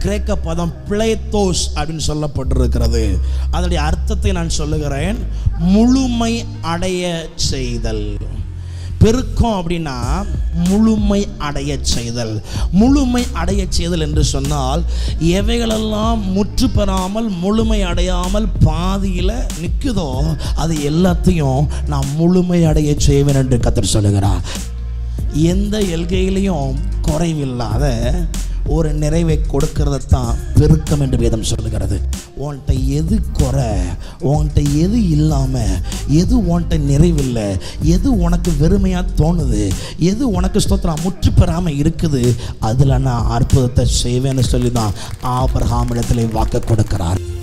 கிரேக்க பதம் பிளேத்தோஸ் அப்படின்னு சொல்லப்பட்டிருக்கிறது அதனுடைய அர்த்தத்தை நான் சொல்லுகிறேன் முழுமை அடைய செய்தல் பெருக்கம் அப்படின்னா முழுமை அடைய செய்தல் முழுமை அடைய செய்தல் என்று சொன்னால் எவைகளெல்லாம் முற்று பெறாமல் முழுமை அடையாமல் பாதியில் நிற்குதோ அது எல்லாத்தையும் நான் முழுமை அடைய செய்வேன் என்று கத்தர் சொல்லுகிறார் எந்த எல்கையிலையும் குறைவில்லாத ஒரு நிறைவை கொடுக்கறது தான் பெருக்கம் என்று வேதம் சொல்லுகிறது உன்கிட்ட எது குறை உன்கிட்ட எது இல்லாமல் எது உன்கிட்ட நிறைவில்லை எது உனக்கு வெறுமையாக தோணுது எது உனக்கு ஸ்தோத்திரம் முற்று பெறாமல் இருக்குது அதில் நான் அற்புதத்தை செய்வேன்னு சொல்லி தான் ஆபரகாமிடத்தில் வாக்கு கொடுக்கிறார்